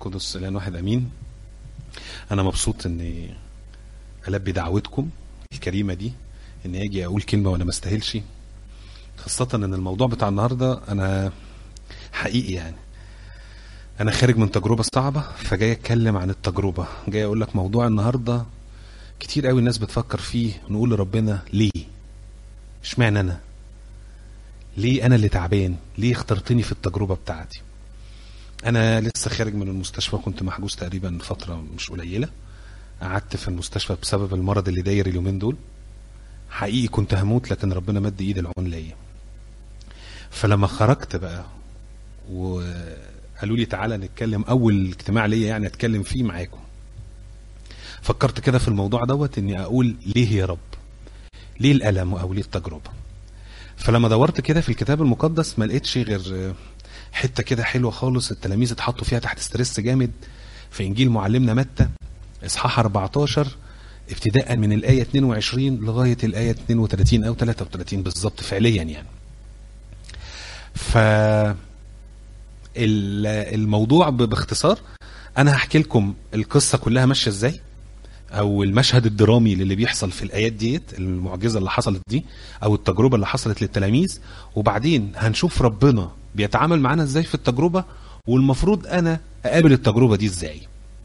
القدس الان واحد امين انا مبسوط اني البي دعوتكم الكريمه دي اني اجي اقول كلمه وانا ما استاهلش خاصه ان الموضوع بتاع النهارده انا حقيقي يعني انا خارج من تجربه صعبه فجاي اتكلم عن التجربه جاي اقول لك موضوع النهارده كتير قوي الناس بتفكر فيه ونقول لربنا ليه اشمعنى انا ليه انا اللي تعبان ليه اخترتني في التجربه بتاعتي انا لسه خارج من المستشفى كنت محجوز تقريبا فتره مش قليله قعدت في المستشفى بسبب المرض اللي داير اليومين دول حقيقي كنت هموت لكن ربنا مد ايد العون ليا فلما خرجت بقى وقالوا لي تعالى نتكلم اول اجتماع ليا يعني اتكلم فيه معاكم فكرت كده في الموضوع دوت اني اقول ليه يا رب ليه الالم او ليه التجربه فلما دورت كده في الكتاب المقدس ما لقيتش غير حته كده حلوه خالص التلاميذ اتحطوا فيها تحت ستريس جامد في انجيل معلمنا متى اصحاح 14 ابتداء من الايه 22 لغايه الايه 32 او 33 بالظبط فعليا يعني ف الموضوع باختصار انا هحكي لكم القصه كلها ماشيه ازاي او المشهد الدرامي اللي بيحصل في الايات ديت المعجزه اللي حصلت دي او التجربه اللي حصلت للتلاميذ وبعدين هنشوف ربنا بيتعامل معانا ازاي في التجربه والمفروض انا اقابل التجربه دي ازاي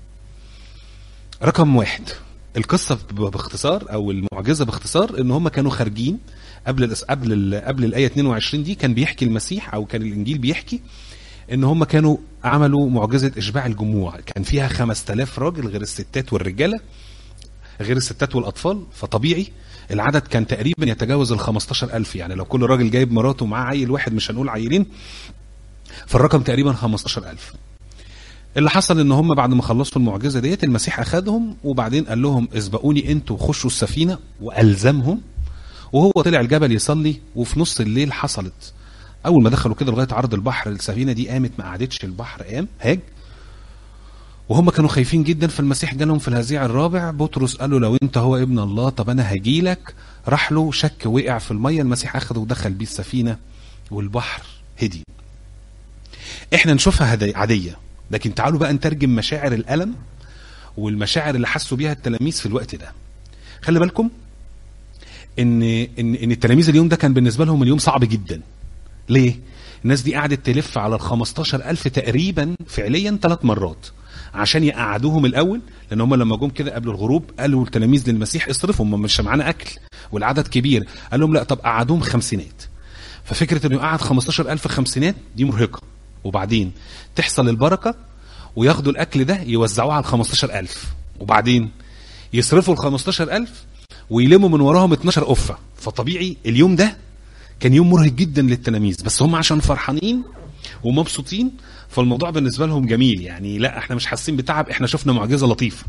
رقم واحد القصه باختصار او المعجزه باختصار ان هم كانوا خارجين قبل قبل قبل الايه 22 دي كان بيحكي المسيح او كان الانجيل بيحكي ان هم كانوا عملوا معجزه اشباع الجموع كان فيها 5000 راجل غير الستات والرجاله غير الستات والاطفال فطبيعي العدد كان تقريبا يتجاوز ال 15000 يعني لو كل راجل جايب مراته معاه عيل واحد مش هنقول عيلين فالرقم تقريبا 15000 اللي حصل ان هم بعد ما خلصوا المعجزه ديت المسيح اخذهم وبعدين قال لهم اسبقوني انتوا خشوا السفينه والزمهم وهو طلع الجبل يصلي وفي نص الليل حصلت اول ما دخلوا كده لغايه عرض البحر السفينه دي قامت ما قعدتش البحر قام هاج وهم كانوا خايفين جدا فالمسيح جالهم في الهزيع الرابع بطرس قال له لو انت هو ابن الله طب انا هجيلك راح له شك وقع في الميه المسيح اخده ودخل بيه السفينه والبحر هدي احنا نشوفها عاديه لكن تعالوا بقى نترجم مشاعر الالم والمشاعر اللي حسوا بيها التلاميذ في الوقت ده خلي بالكم ان ان ان التلاميذ اليوم ده كان بالنسبه لهم اليوم صعب جدا ليه الناس دي قعدت تلف على ال 15000 تقريبا فعليا ثلاث مرات عشان يقعدوهم الاول لان هم لما جم كده قبل الغروب قالوا التلاميذ للمسيح اصرفوا هم مش معانا اكل والعدد كبير قال لهم لا طب قعدوهم خمسينات ففكره انه يقعد 15000 خمسينات دي مرهقه وبعدين تحصل البركه وياخدوا الاكل ده يوزعوه على ال 15000 وبعدين يصرفوا ال 15000 ويلموا من وراهم 12 قفه فطبيعي اليوم ده كان يوم مرهق جدا للتلاميذ بس هم عشان فرحانين ومبسوطين فالموضوع بالنسبه لهم جميل يعني لا احنا مش حاسين بتعب احنا شفنا معجزه لطيفه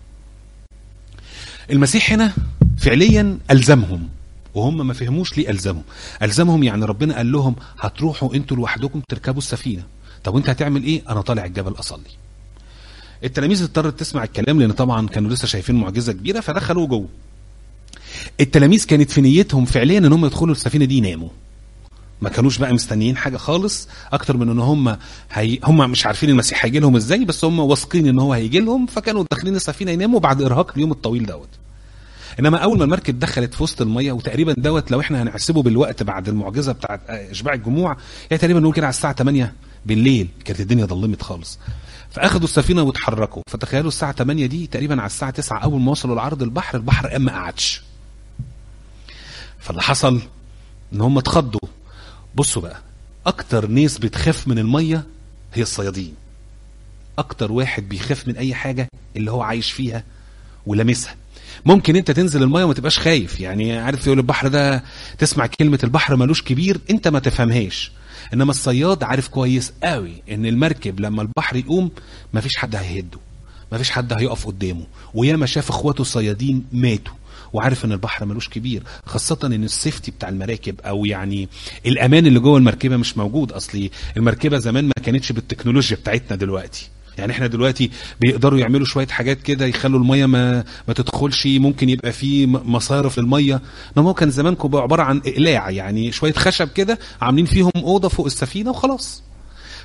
المسيح هنا فعليا الزمهم وهم ما فهموش ليه الزمهم الزمهم يعني ربنا قال لهم هتروحوا انتوا لوحدكم تركبوا السفينه طب وانت هتعمل ايه انا طالع الجبل اصلي التلاميذ اضطرت تسمع الكلام لان طبعا كانوا لسه شايفين معجزه كبيره فدخلوا جوه التلاميذ كانت في نيتهم فعليا ان هم يدخلوا السفينه دي يناموا ما كانوش بقى مستنيين حاجه خالص اكتر من ان هم هي هم مش عارفين المسيح هيجي لهم ازاي بس هم واثقين ان هو هيجي لهم فكانوا داخلين السفينه يناموا بعد ارهاق اليوم الطويل دوت انما اول ما المركب دخلت في وسط الميه وتقريبا دوت لو احنا هنحسبه بالوقت بعد المعجزه بتاعت اشباع الجموع يعني تقريبا نقول كده على الساعه 8 بالليل كانت الدنيا ظلمت خالص فاخدوا السفينه واتحركوا فتخيلوا الساعه 8 دي تقريبا على الساعه 9 اول ما وصلوا لعرض البحر البحر قام ما قعدش فاللي حصل ان هم اتخضوا بصوا بقى اكتر ناس بتخاف من الميه هي الصيادين اكتر واحد بيخاف من اي حاجه اللي هو عايش فيها ولامسها ممكن انت تنزل الميه وما تبقاش خايف يعني عارف يقول البحر ده تسمع كلمه البحر ملوش كبير انت ما تفهمهاش انما الصياد عارف كويس قوي ان المركب لما البحر يقوم مفيش حد هيهده مفيش حد هيقف قدامه وياما شاف اخواته الصيادين ماتوا وعارف ان البحر ملوش كبير خاصة ان السيفتي بتاع المراكب او يعني الامان اللي جوه المركبة مش موجود اصلي المركبة زمان ما كانتش بالتكنولوجيا بتاعتنا دلوقتي يعني احنا دلوقتي بيقدروا يعملوا شويه حاجات كده يخلوا الميه ما ما تدخلش ممكن يبقى في مصارف للميه انما هو كان زمان عباره عن اقلاع يعني شويه خشب كده عاملين فيهم اوضه فوق السفينه وخلاص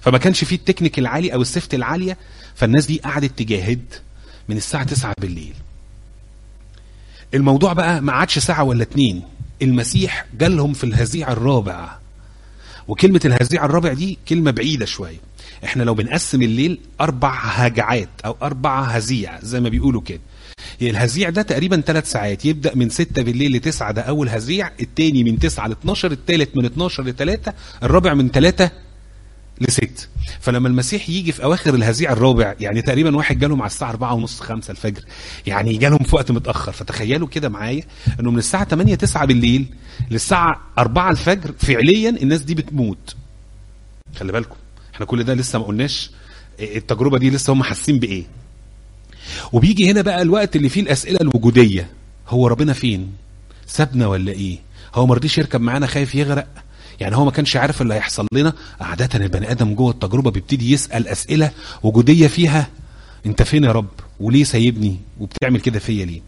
فما كانش فيه التكنيك العالي او السيفت العاليه فالناس دي قعدت تجاهد من الساعه 9 بالليل الموضوع بقى ما عادش ساعه ولا اتنين المسيح جالهم في الهزيع الرابع وكلمة الهزيع الرابع دي كلمة بعيدة شوية احنا لو بنقسم الليل اربع هجعات او اربع هزيع زي ما بيقولوا كده هي الهزيع ده تقريبا ثلاث ساعات يبدا من 6 بالليل ل 9 ده اول هزيع الثاني من 9 ل 12 الثالث من 12 ل 3 الرابع من 3 لست فلما المسيح يجي في اواخر الهزيع الرابع يعني تقريبا واحد جالهم على الساعه 4 ونص 5 الفجر يعني جالهم في وقت متاخر فتخيلوا كده معايا انه من الساعه 8 9 بالليل للساعه 4 الفجر فعليا الناس دي بتموت خلي بالكم احنا كل ده لسه ما قلناش التجربه دي لسه هم حاسين بايه وبيجي هنا بقى الوقت اللي فيه الاسئله الوجوديه هو ربنا فين سابنا ولا ايه هو ما رضيش يركب معانا خايف يغرق يعني هو ما كانش عارف اللي هيحصل لنا عادة البني ادم جوه التجربه بيبتدي يسال اسئله وجوديه فيها انت فين يا رب وليه سايبني وبتعمل كده فيا ليه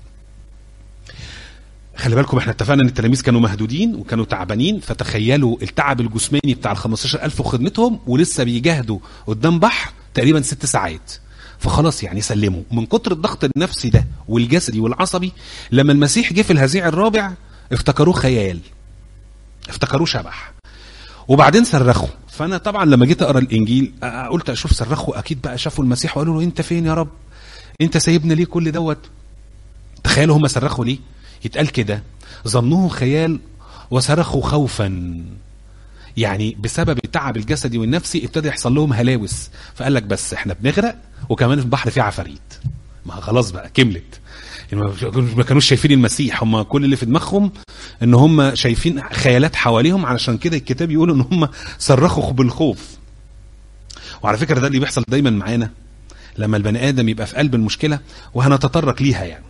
خلي بالكم احنا اتفقنا ان التلاميذ كانوا مهدودين وكانوا تعبانين فتخيلوا التعب الجسماني بتاع ال 15000 وخدمتهم ولسه بيجاهدوا قدام بحر تقريبا ست ساعات فخلاص يعني سلموا من كتر الضغط النفسي ده والجسدي والعصبي لما المسيح جه في الهزيع الرابع افتكروه خيال افتكروه شبح وبعدين صرخوا فانا طبعا لما جيت اقرا الانجيل قلت اشوف صرخوا اكيد بقى شافوا المسيح وقالوا له انت فين يا رب انت سايبنا ليه كل دوت تخيلوا هم صرخوا ليه يتقال كده ظنوه خيال وصرخوا خوفا يعني بسبب التعب الجسدي والنفسي ابتدى يحصل لهم هلاوس فقال لك بس احنا بنغرق وكمان في البحر فيه عفاريت ما خلاص بقى كملت ما كانوش شايفين المسيح هم كل اللي في دماغهم ان هم شايفين خيالات حواليهم علشان كده الكتاب يقول ان هم صرخوا بالخوف وعلى فكره ده اللي بيحصل دايما معانا لما البني ادم يبقى في قلب المشكله وهنتطرق ليها يعني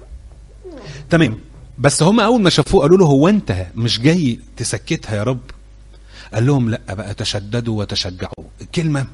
تمام بس هم اول ما شافوه قالوا له هو انت مش جاي تسكتها يا رب قال لهم لا بقى تشددوا وتشجعوا الكلمه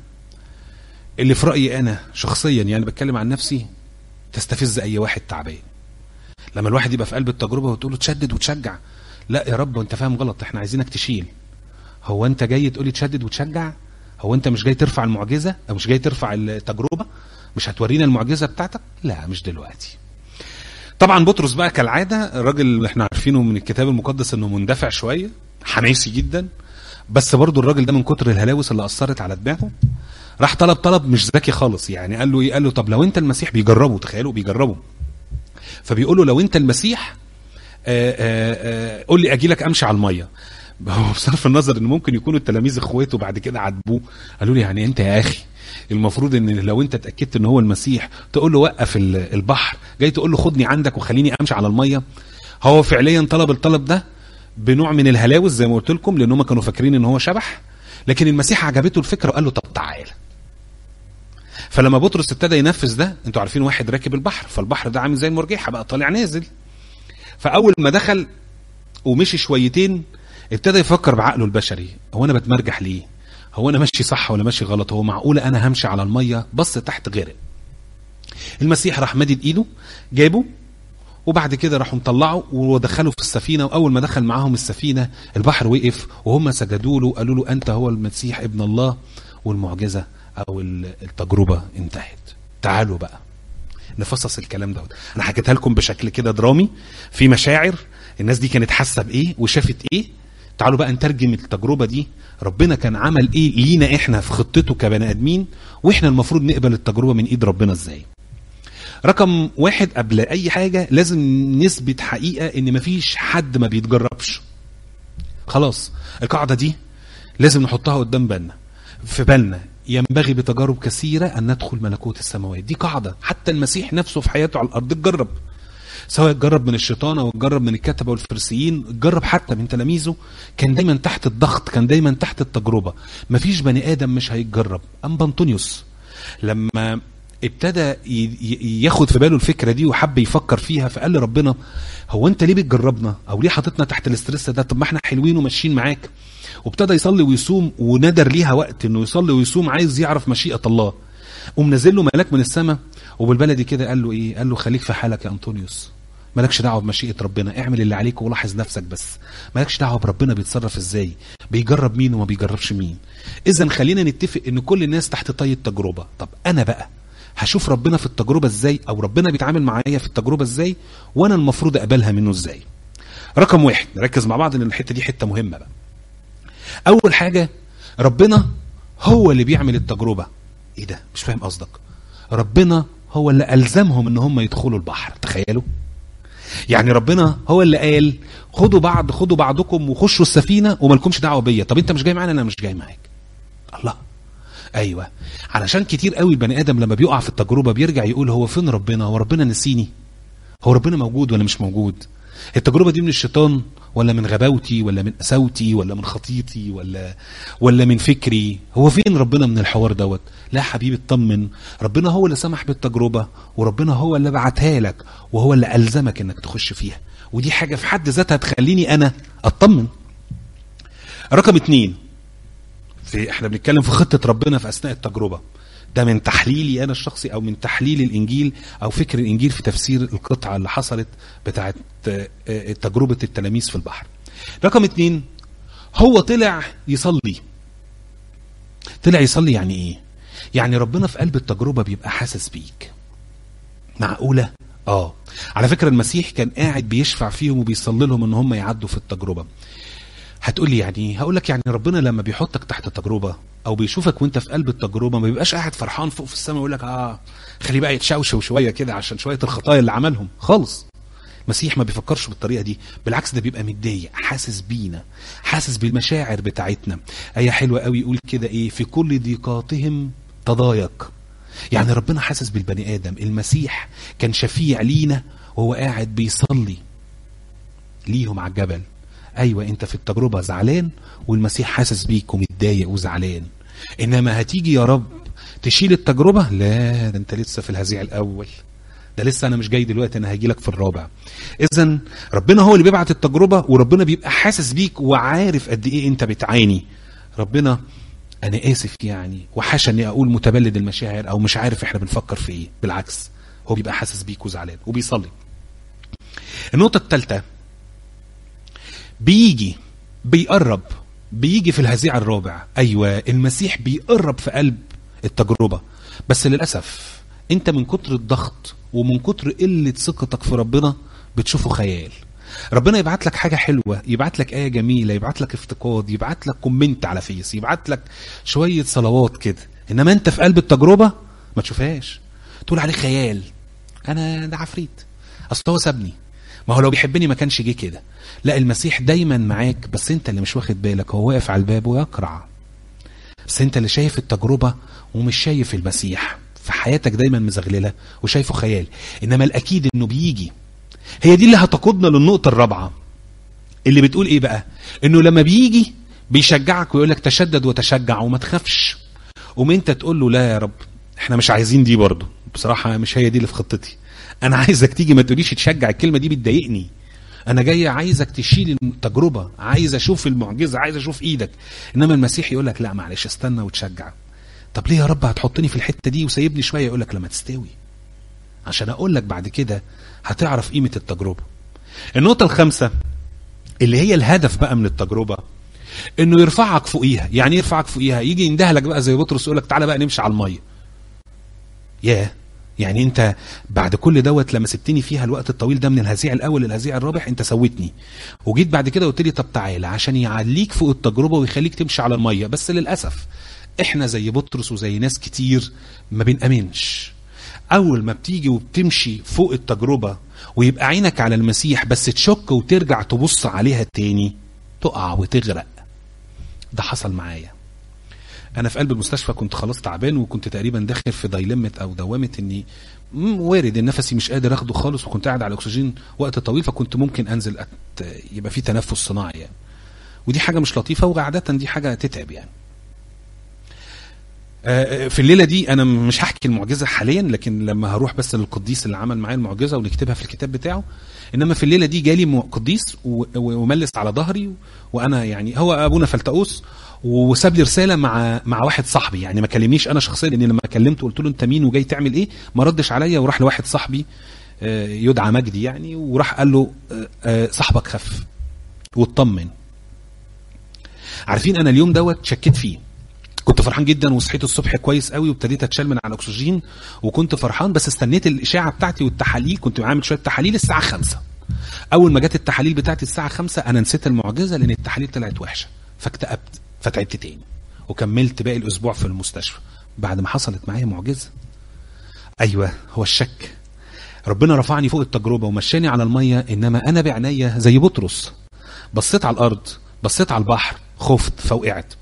اللي في رايي انا شخصيا يعني بتكلم عن نفسي تستفز اي واحد تعبان لما الواحد يبقى في قلب التجربه وتقول له تشدد وتشجع لا يا رب انت فاهم غلط احنا عايزينك تشيل هو انت جاي تقول لي تشدد وتشجع هو انت مش جاي ترفع المعجزه او مش جاي ترفع التجربه مش هتورينا المعجزه بتاعتك لا مش دلوقتي طبعا بطرس بقى كالعاده الراجل اللي احنا عارفينه من الكتاب المقدس انه مندفع شويه حماسي جدا بس برضه الراجل ده من كتر الهلاوس اللي اثرت على دماغه راح طلب طلب مش ذكي خالص يعني قال له ايه قال له طب لو انت المسيح بيجربوا تخيلوا بيجربوا فبيقول له لو انت المسيح آآ آآ قول لي اجي لك امشي على الميه هو بصرف النظر ان ممكن يكونوا التلاميذ اخواته بعد كده عاتبوه قالوا لي يعني انت يا اخي المفروض ان لو انت اتاكدت ان هو المسيح تقول له وقف البحر جاي تقول له خدني عندك وخليني امشي على الميه هو فعليا طلب الطلب ده بنوع من الهلاوس زي ما قلت لكم لان هم كانوا فاكرين ان هو شبح لكن المسيح عجبته الفكره وقال له طب تعال فلما بطرس ابتدى ينفذ ده انتوا عارفين واحد راكب البحر فالبحر ده عامل زي المرجحه بقى طالع نازل فاول ما دخل ومشي شويتين ابتدى يفكر بعقله البشري هو انا بتمرجح ليه هو انا ماشي صح ولا ماشي غلط هو معقوله انا همشي على الميه بص تحت غرق المسيح راح مدد ايده جابه وبعد كده راحوا مطلعوا ودخلوا في السفينه واول ما دخل معاهم السفينه البحر وقف وهم سجدوا له قالوا له انت هو المسيح ابن الله والمعجزه او التجربه انتهت تعالوا بقى نفصص الكلام دوت انا حكيتها لكم بشكل كده درامي في مشاعر الناس دي كانت حاسه بايه وشافت ايه تعالوا بقى نترجم التجربه دي ربنا كان عمل ايه لينا احنا في خطته كبني ادمين واحنا المفروض نقبل التجربه من ايد ربنا ازاي رقم واحد قبل اي حاجه لازم نثبت حقيقه ان مفيش حد ما بيتجربش خلاص القاعده دي لازم نحطها قدام بالنا في بالنا ينبغي بتجارب كثيره ان ندخل ملكوت السماوات دي قاعده حتى المسيح نفسه في حياته على الارض اتجرب سواء اتجرب من الشيطان او اتجرب من الكتبه والفريسيين اتجرب حتى من تلاميذه كان دايما تحت الضغط كان دايما تحت التجربه مفيش بني ادم مش هيتجرب ام بنطونيوس لما ابتدى ياخد في باله الفكره دي وحب يفكر فيها فقال لربنا هو انت ليه بتجربنا او ليه حاططنا تحت الاسترس ده طب ما احنا حلوين وماشيين معاك وابتدى يصلي ويصوم وندر ليها وقت انه يصلي ويصوم عايز يعرف مشيئه الله قوم نازل له ملاك من السماء وبالبلدي كده قال له ايه قال له خليك في حالك يا انطونيوس مالكش دعوه بمشيئه ربنا اعمل اللي عليك ولاحظ نفسك بس مالكش دعوه بربنا بيتصرف ازاي بيجرب مين وما بيجربش مين اذا خلينا نتفق ان كل الناس تحت طي التجربه طب انا بقى هشوف ربنا في التجربه ازاي او ربنا بيتعامل معايا في التجربه ازاي وانا المفروض اقبلها منه ازاي رقم واحد نركز مع بعض ان الحته دي حته مهمه بقى اول حاجه ربنا هو اللي بيعمل التجربه ايه ده مش فاهم قصدك ربنا هو اللي الزمهم ان هم يدخلوا البحر تخيلوا يعني ربنا هو اللي قال خدوا بعض خدوا بعضكم وخشوا السفينه ومالكمش دعوه بيا طب انت مش جاي معانا انا مش جاي معاك الله ايوه علشان كتير قوي البني ادم لما بيقع في التجربه بيرجع يقول هو فين ربنا هو ربنا نسيني هو ربنا موجود ولا مش موجود التجربه دي من الشيطان ولا من غباوتي ولا من قساوتي ولا من خطيتي ولا ولا من فكري هو فين ربنا من الحوار دوت لا حبيبي اطمن ربنا هو اللي سمح بالتجربه وربنا هو اللي بعتها لك وهو اللي الزمك انك تخش فيها ودي حاجه في حد ذاتها تخليني انا اطمن رقم اتنين في احنا بنتكلم في خطه ربنا في اثناء التجربه ده من تحليلي انا الشخصي او من تحليل الانجيل او فكر الانجيل في تفسير القطعه اللي حصلت بتاعت تجربه التلاميذ في البحر رقم اتنين هو طلع يصلي طلع يصلي يعني ايه يعني ربنا في قلب التجربه بيبقى حاسس بيك معقوله اه على فكره المسيح كان قاعد بيشفع فيهم وبيصلي لهم ان هم يعدوا في التجربه هتقول لي يعني هقول لك يعني ربنا لما بيحطك تحت تجربه او بيشوفك وانت في قلب التجربه ما بيبقاش قاعد فرحان فوق في السماء ويقول لك اه خليه بقى يتشوشو شويه كده عشان شويه الخطايا اللي عملهم خالص المسيح ما بيفكرش بالطريقه دي بالعكس ده بيبقى متضايق حاسس بينا حاسس بالمشاعر بتاعتنا ايه حلوه قوي يقول كده ايه في كل ضيقاتهم تضايق يعني ربنا حاسس بالبني ادم المسيح كان شفيع لينا وهو قاعد بيصلي ليهم على الجبل ايوه انت في التجربه زعلان والمسيح حاسس بيك ومتضايق وزعلان انما هتيجي يا رب تشيل التجربه لا ده انت لسه في الهزيع الاول ده لسه انا مش جاي دلوقتي انا هاجي لك في الرابع اذا ربنا هو اللي بيبعت التجربه وربنا بيبقى حاسس بيك وعارف قد ايه انت بتعاني ربنا انا اسف يعني وحاشا اني اقول متبلد المشاعر او مش عارف احنا بنفكر في ايه بالعكس هو بيبقى حاسس بيك وزعلان وبيصلي النقطه الثالثه بيجي بيقرب بيجي في الهزيع الرابع ايوه المسيح بيقرب في قلب التجربه بس للاسف انت من كتر الضغط ومن كتر قله ثقتك في ربنا بتشوفه خيال ربنا يبعت لك حاجه حلوه يبعت لك ايه جميله يبعت لك افتقاد يبعت لك كومنت على فيس يبعت لك شويه صلوات كده انما انت في قلب التجربه ما تشوفهاش تقول عليه خيال انا ده عفريت اصل هو سابني ما هو لو بيحبني ما كانش جه كده لا المسيح دايما معاك بس انت اللي مش واخد بالك هو واقف على الباب ويقرع بس انت اللي شايف التجربه ومش شايف المسيح في حياتك دايما مزغلله وشايفه خيال انما الاكيد انه بيجي هي دي اللي هتقودنا للنقطه الرابعه اللي بتقول ايه بقى انه لما بيجي بيشجعك ويقول لك تشدد وتشجع وما تخافش قوم انت تقول له لا يا رب احنا مش عايزين دي برضه بصراحه مش هي دي اللي في خطتي انا عايزك تيجي ما تقوليش تشجع الكلمه دي بتضايقني انا جاي عايزك تشيل التجربه عايز اشوف المعجزه عايز اشوف ايدك انما المسيح يقول لك لا معلش استنى وتشجع طب ليه يا رب هتحطني في الحته دي وسايبني شويه يقول لك لما تستوي عشان اقول لك بعد كده هتعرف قيمه التجربه النقطه الخامسه اللي هي الهدف بقى من التجربه انه يرفعك فوقيها يعني يرفعك فوقيها يجي يندهلك بقى زي بطرس يقول لك تعالى بقى نمشي على الميه ياه يعني انت بعد كل دوت لما سبتني فيها الوقت الطويل ده من الهزيع الاول للهزيع الرابع انت سويتني وجيت بعد كده قلت لي طب تعالى عشان يعليك فوق التجربه ويخليك تمشي على الميه بس للاسف احنا زي بطرس وزي ناس كتير ما بنامنش اول ما بتيجي وبتمشي فوق التجربه ويبقى عينك على المسيح بس تشك وترجع تبص عليها تاني تقع وتغرق ده حصل معايا انا في قلب المستشفى كنت خلاص تعبان وكنت تقريبا داخل في دايلمة او دوامه اني وارد ان نفسي مش قادر اخده خالص وكنت قاعد على الاكسجين وقت طويل فكنت ممكن انزل أت... يبقى في تنفس صناعي يعني. ودي حاجه مش لطيفه وعاده دي حاجه تتعب يعني في الليله دي انا مش هحكي المعجزه حاليا لكن لما هروح بس للقديس اللي عمل معايا المعجزه ونكتبها في الكتاب بتاعه انما في الليله دي جالي قديس وملس على ظهري وانا يعني هو ابونا فلتقوس وساب لي رساله مع مع واحد صاحبي يعني ما كلمنيش انا شخصيا لان لما كلمته قلت له انت مين وجاي تعمل ايه ما ردش عليا وراح لواحد صاحبي آه، يدعى مجدي يعني وراح قال له آه، آه، صاحبك خف واطمن عارفين انا اليوم دوت شكيت فيه كنت فرحان جدا وصحيت الصبح كويس قوي وابتديت اتشال من على الاكسجين وكنت فرحان بس استنيت الاشاعه بتاعتي والتحاليل كنت عامل شويه تحاليل الساعه 5 اول ما جت التحاليل بتاعتي الساعه 5 انا نسيت المعجزه لان التحاليل طلعت وحشه فاكتئبت فتعبت تاني وكملت باقي الاسبوع في المستشفى بعد ما حصلت معايا معجزه ايوه هو الشك ربنا رفعني فوق التجربه ومشاني على الميه انما انا بعينيا زي بطرس بصيت على الارض بصيت على البحر خفت فوقعت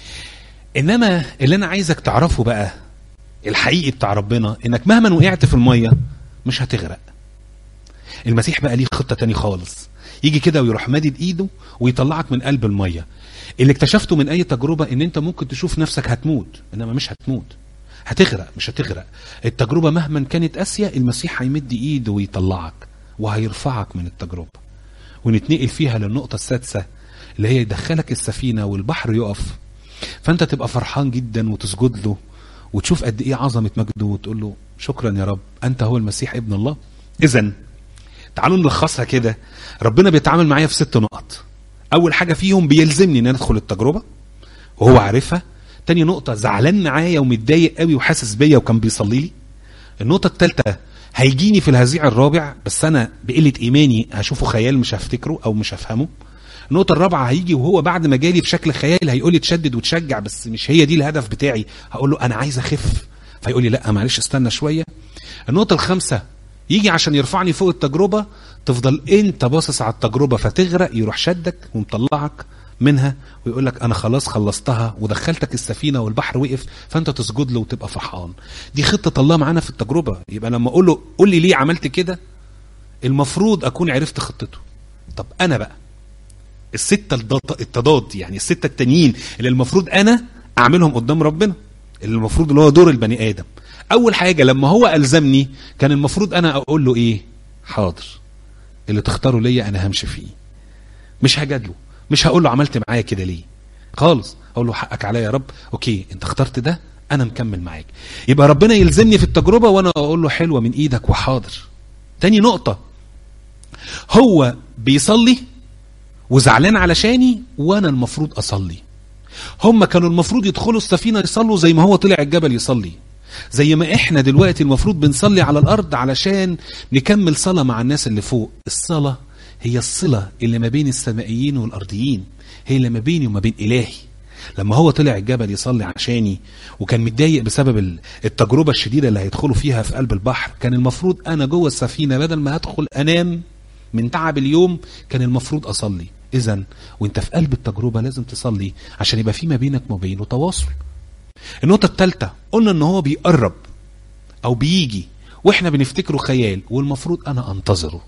انما اللي انا عايزك تعرفه بقى الحقيقي بتاع ربنا انك مهما وقعت في الميه مش هتغرق المسيح بقى ليه خطه تاني خالص يجي كده ويروح مادد ايده ويطلعك من قلب الميه اللي اكتشفته من اي تجربه ان انت ممكن تشوف نفسك هتموت انما مش هتموت هتغرق مش هتغرق التجربه مهما كانت قاسيه المسيح هيمد ايده ويطلعك وهيرفعك من التجربه ونتنقل فيها للنقطه السادسه اللي هي يدخلك السفينه والبحر يقف فانت تبقى فرحان جدا وتسجد له وتشوف قد ايه عظمه مجده وتقول له شكرا يا رب انت هو المسيح ابن الله اذا تعالوا نلخصها كده ربنا بيتعامل معايا في ست نقط اول حاجه فيهم بيلزمني ان أنا ادخل التجربه وهو عارفها تاني نقطه زعلان معايا ومتضايق قوي وحاسس بيا وكان بيصلي لي النقطه الثالثه هيجيني في الهزيع الرابع بس انا بقله ايماني هشوفه خيال مش هفتكره او مش هفهمه النقطة الرابعة هيجي وهو بعد ما جالي في شكل خيال هيقول لي تشدد وتشجع بس مش هي دي الهدف بتاعي هقول له أنا عايز أخف فيقول لي لا معلش استنى شوية النقطة الخامسة يجي عشان يرفعني فوق التجربة تفضل انت باصص على التجربة فتغرق يروح شدك ومطلعك منها ويقول لك انا خلاص خلصتها ودخلتك السفينه والبحر وقف فانت تسجد له وتبقى فرحان دي خطه الله معانا في التجربه يبقى لما اقول له قول لي ليه عملت كده المفروض اكون عرفت خطته طب انا بقى الستة الضط- التضاد يعني الستة التانيين اللي المفروض أنا أعملهم قدام ربنا اللي المفروض اللي هو دور البني آدم أول حاجة لما هو ألزمني كان المفروض أنا أقول له إيه حاضر اللي تختاره ليا أنا همشي فيه مش هجادله مش هقول له عملت معايا كده ليه خالص اقول له حقك عليا يا رب اوكي انت اخترت ده انا مكمل معاك يبقى ربنا يلزمني في التجربه وانا اقول له حلوه من ايدك وحاضر تاني نقطه هو بيصلي وزعلان علشاني وانا المفروض اصلي هم كانوا المفروض يدخلوا السفينه يصلوا زي ما هو طلع الجبل يصلي زي ما احنا دلوقتي المفروض بنصلي على الارض علشان نكمل صلاه مع الناس اللي فوق الصلاه هي الصله اللي ما بين السمائيين والارضيين هي اللي ما بيني وما بين الهي لما هو طلع الجبل يصلي عشاني وكان متضايق بسبب ال- التجربه الشديده اللي هيدخلوا فيها في قلب البحر كان المفروض انا جوه السفينه بدل ما هدخل انام من تعب اليوم كان المفروض اصلي اذا وانت في قلب التجربه لازم تصلي عشان يبقى في ما بينك وما بينه تواصل النقطه الثالثه قلنا ان هو بيقرب او بيجي واحنا بنفتكره خيال والمفروض انا انتظره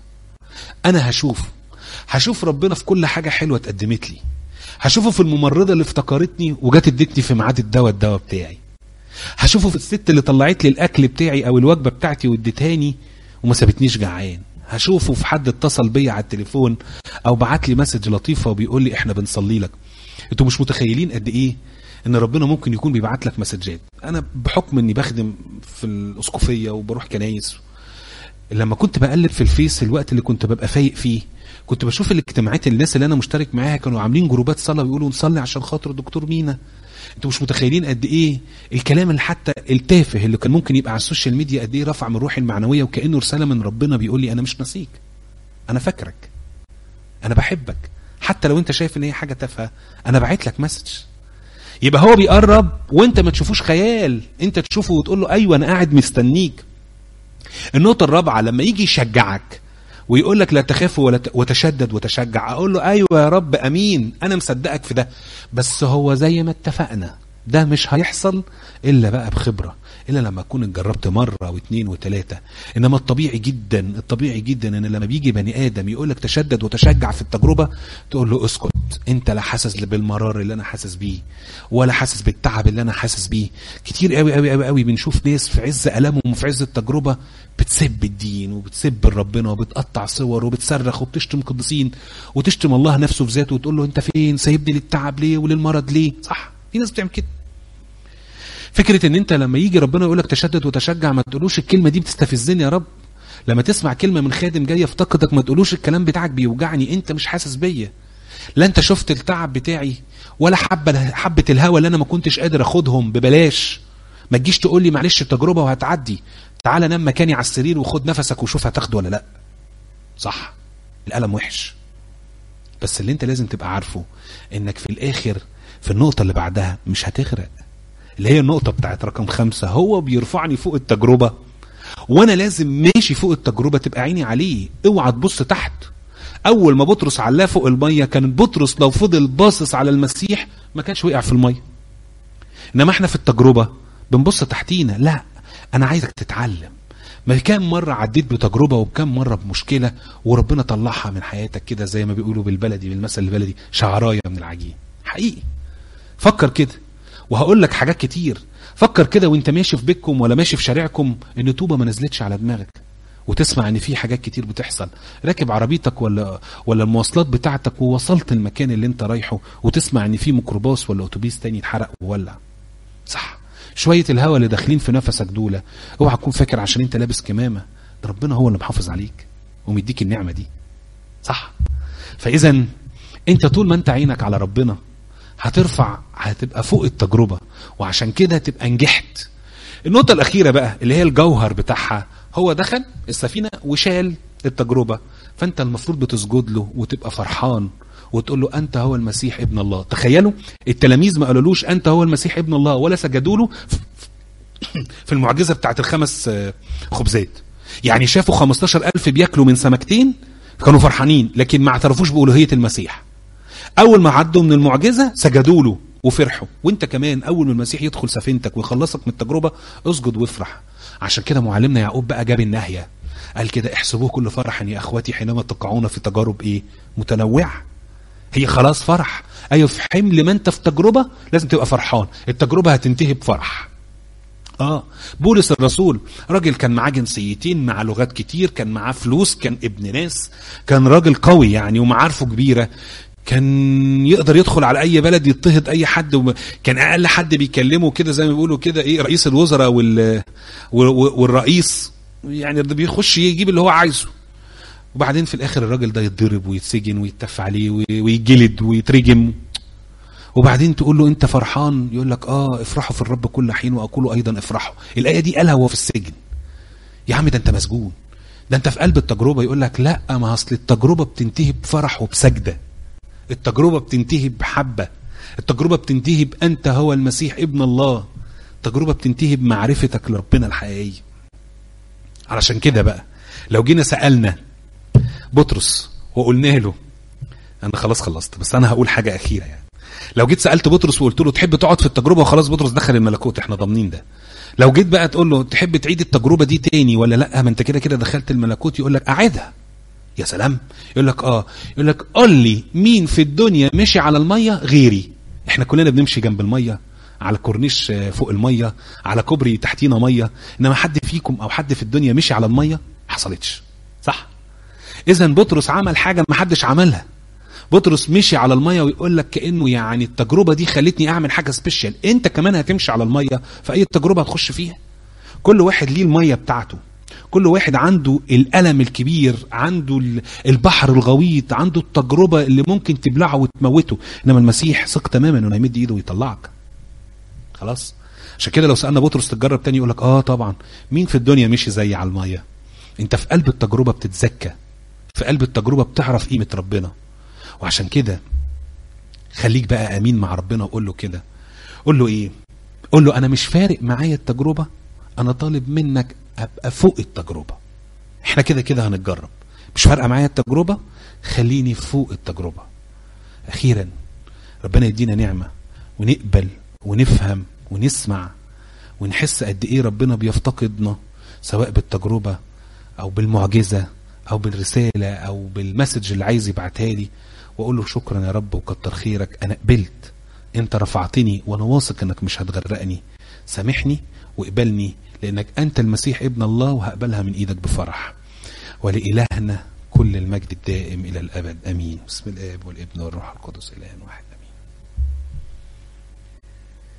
انا هشوف هشوف ربنا في كل حاجه حلوه اتقدمت لي هشوفه في الممرضه اللي افتكرتني وجت ادتني في ميعاد الدواء الدواء بتاعي هشوفه في الست اللي طلعت لي الاكل بتاعي او الوجبه بتاعتي واديتهاني وما سابتنيش جعان هشوفه في حد اتصل بيا على التليفون او بعت لي مسج لطيفه وبيقول لي احنا بنصلي لك انتوا مش متخيلين قد ايه ان ربنا ممكن يكون بيبعت لك مسجات انا بحكم اني بخدم في الاسقفيه وبروح كنايس لما كنت بقلب في الفيس الوقت اللي كنت ببقى فايق فيه كنت بشوف الاجتماعات الناس اللي انا مشترك معاها كانوا عاملين جروبات صلاه بيقولوا نصلي عشان خاطر الدكتور مينا انتوا مش متخيلين قد ايه الكلام اللي حتى التافه اللي كان ممكن يبقى على السوشيال ميديا قد ايه رفع من روحي المعنويه وكانه رساله من ربنا بيقول لي انا مش ناسيك انا فاكرك انا بحبك حتى لو انت شايف ان هي حاجه تافهه انا باعت لك مسج يبقى هو بيقرب وانت ما تشوفوش خيال انت تشوفه وتقول له ايوه انا قاعد مستنيك النقطه الرابعه لما يجي يشجعك ويقول لك لا تخاف ولا ت- وتشدد وتشجع اقول له ايوه يا رب امين انا مصدقك في ده بس هو زي ما اتفقنا ده مش هيحصل الا بقى بخبره الا لما اكون اتجربت مره واثنين وثلاثه انما الطبيعي جدا الطبيعي جدا ان لما بيجي بني ادم يقول لك تشدد وتشجع في التجربه تقول له اسكت انت لا حاسس بالمرار اللي انا حاسس بيه ولا حاسس بالتعب اللي انا حاسس بيه كتير قوي قوي قوي قوي بنشوف ناس في عز المهم وفي عز التجربه بتسب الدين وبتسب ربنا وبتقطع صور وبتصرخ وبتشتم قديسين وتشتم الله نفسه في ذاته وتقول له انت فين سايبني للتعب ليه وللمرض ليه صح في ناس بتعمل كده فكره ان انت لما يجي ربنا يقول لك تشدد وتشجع ما تقولوش الكلمه دي بتستفزني يا رب لما تسمع كلمة من خادم جاي يفتقدك ما تقولوش الكلام بتاعك بيوجعني انت مش حاسس بيا لا انت شفت التعب بتاعي ولا حبة حبة الهوا اللي انا ما كنتش قادر اخدهم ببلاش ما تجيش تقول لي معلش التجربة وهتعدي تعالى نام مكاني على السرير وخد نفسك وشوف هتاخده ولا لا صح الألم وحش بس اللي انت لازم تبقى عارفه انك في الاخر في النقطة اللي بعدها مش هتغرق اللي هي النقطة بتاعت رقم خمسة هو بيرفعني فوق التجربة وانا لازم ماشي فوق التجربة تبقى عيني عليه اوعى تبص تحت اول ما بطرس علاه فوق المية كان بطرس لو فضل باصص على المسيح ما كانش وقع في المية انما احنا في التجربة بنبص تحتينا لا انا عايزك تتعلم ما كام مرة عديت بتجربة وكم مرة بمشكلة وربنا طلعها من حياتك كده زي ما بيقولوا بالبلدي بالمثل البلدي شعراية من العجين حقيقي فكر كده وهقول لك حاجات كتير فكر كده وانت ماشي في بيتكم ولا ماشي في شارعكم ان طوبة ما نزلتش على دماغك وتسمع ان في حاجات كتير بتحصل راكب عربيتك ولا ولا المواصلات بتاعتك ووصلت المكان اللي انت رايحه وتسمع ان في ميكروباص ولا اتوبيس تاني اتحرق وولع صح شوية الهوا اللي داخلين في نفسك دول اوعى تكون فاكر عشان انت لابس كمامة ده ربنا هو اللي محافظ عليك ومديك النعمة دي صح فاذا انت طول ما انت عينك على ربنا هترفع هتبقى فوق التجربة وعشان كده تبقى نجحت النقطة الأخيرة بقى اللي هي الجوهر بتاعها هو دخل السفينة وشال التجربة فأنت المفروض بتسجد له وتبقى فرحان وتقول له أنت هو المسيح ابن الله تخيلوا التلاميذ ما قالولوش أنت هو المسيح ابن الله ولا سجدوا له في المعجزة بتاعت الخمس خبزات يعني شافوا 15 ألف بياكلوا من سمكتين كانوا فرحانين لكن ما اعترفوش بألوهية المسيح أول ما عدوا من المعجزة سجدوا له وفرحوا وانت كمان أول ما المسيح يدخل سفينتك ويخلصك من التجربة اسجد وافرح عشان كده معلمنا يعقوب بقى جاب النهية قال كده احسبوه كل فرح يا اخواتي حينما تقعون في تجارب ايه متنوعة هي خلاص فرح ايوه في حمل ما انت في تجربة لازم تبقى فرحان التجربة هتنتهي بفرح اه بولس الرسول راجل كان معاه جنسيتين مع لغات كتير كان معاه فلوس كان ابن ناس كان راجل قوي يعني ومعارفه كبيرة كان يقدر يدخل على اي بلد يضطهد اي حد وم... كان اقل حد بيكلمه كده زي ما بيقولوا كده ايه رئيس الوزراء وال... والرئيس يعني ده بيخش يجيب اللي هو عايزه وبعدين في الاخر الراجل ده يتضرب ويتسجن ويتف عليه ويجلد ويترجم وبعدين تقول له انت فرحان يقول لك اه افرحوا في الرب كل حين واقول ايضا افرحوا الايه دي قالها وهو في السجن يا عم ده انت مسجون ده انت في قلب التجربه يقول لك لا ما اصل التجربه بتنتهي بفرح وبسجده التجربة بتنتهي بحبة التجربة بتنتهي بأنت هو المسيح ابن الله التجربة بتنتهي بمعرفتك لربنا الحقيقية علشان كده بقى لو جينا سألنا بطرس وقلنا له أنا خلاص خلصت بس أنا هقول حاجة أخيرة يعني لو جيت سألت بطرس وقلت له تحب تقعد في التجربة وخلاص بطرس دخل الملكوت احنا ضامنين ده لو جيت بقى تقول له تحب تعيد التجربة دي تاني ولا لا ما انت كده كده دخلت الملكوت يقول لك أعيدها يا سلام يقول لك اه يقول لك قول لي مين في الدنيا مشي على الميه غيري احنا كلنا بنمشي جنب الميه على كورنيش فوق الميه على كوبري تحتينا ميه انما حد فيكم او حد في الدنيا مشي على الميه ما حصلتش صح اذا بطرس عمل حاجه ما حدش عملها بطرس مشي على الميه ويقول لك كانه يعني التجربه دي خلتني اعمل حاجه سبيشال انت كمان هتمشي على الميه في اي تجربه هتخش فيها كل واحد ليه الميه بتاعته كل واحد عنده الألم الكبير عنده البحر الغويط عنده التجربة اللي ممكن تبلعه وتموته إنما المسيح ثق تماما إنه هيمد إيده ويطلعك خلاص عشان كده لو سألنا بطرس تجرب تاني يقول لك آه طبعا مين في الدنيا مشي زي على المية أنت في قلب التجربة بتتزكى في قلب التجربة بتعرف قيمة ربنا وعشان كده خليك بقى أمين مع ربنا وقول له كده قول له إيه قول له أنا مش فارق معايا التجربة أنا طالب منك ابقى فوق التجربه احنا كده كده هنتجرب مش فارقه معايا التجربه خليني فوق التجربه اخيرا ربنا يدينا نعمه ونقبل ونفهم ونسمع ونحس قد ايه ربنا بيفتقدنا سواء بالتجربه او بالمعجزه او بالرساله او بالمسج اللي عايز يبعتها لي واقول له شكرا يا رب وكتر خيرك انا قبلت انت رفعتني وانا واثق انك مش هتغرقني سامحني واقبلني لأنك أنت المسيح ابن الله وهقبلها من إيدك بفرح ولإلهنا كل المجد الدائم إلى الأبد أمين بسم الآب والابن والروح القدس إله واحد